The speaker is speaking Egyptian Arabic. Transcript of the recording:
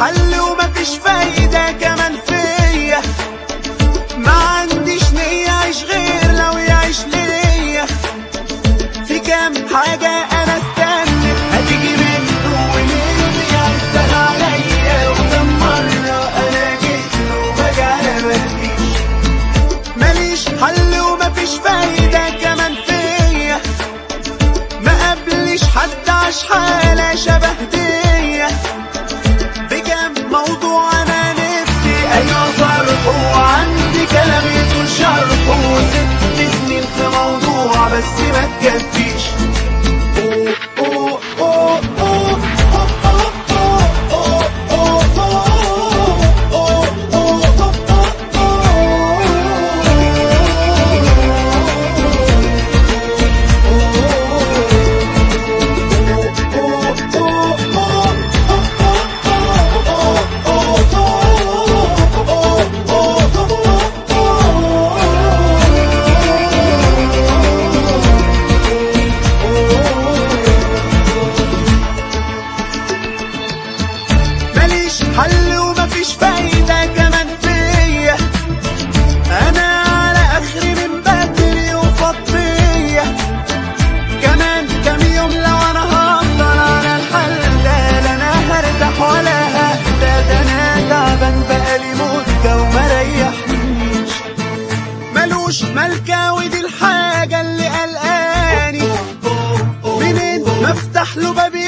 حل ومفيش فايدة كمان فيا ما عنديش نية اعيش غير لو يعيش ليا في كام حاجة انا استنى هتيجي منه وليه يعزل عليا وكم مرة انا جيت له بجعل مفيش ماليش حل ومفيش فايدة كمان فيا ما قبليش حد عاش حالة شبه ديا بكام موضوع انا نفسي ايوه صرحه وعندي كلام يطول شرحه ست سنين في موضوع بس ما تكفيش أوه، أوه، أوه، أوه، أوه، أوه، أوه، أوه، أوه، أوه، ماليش حل ومفيش فايدة كمان فيا أنا على آخري من بدري وفاض فيا كمان كام يوم لو أنا هفضل على الحال ده لا أنا هرتاح ولا ههدى ده أنا تعبان بقالي مدة ومريحنيش ملوش ملكة ودي الحاجة اللي قلقاني منين ما افتح له باب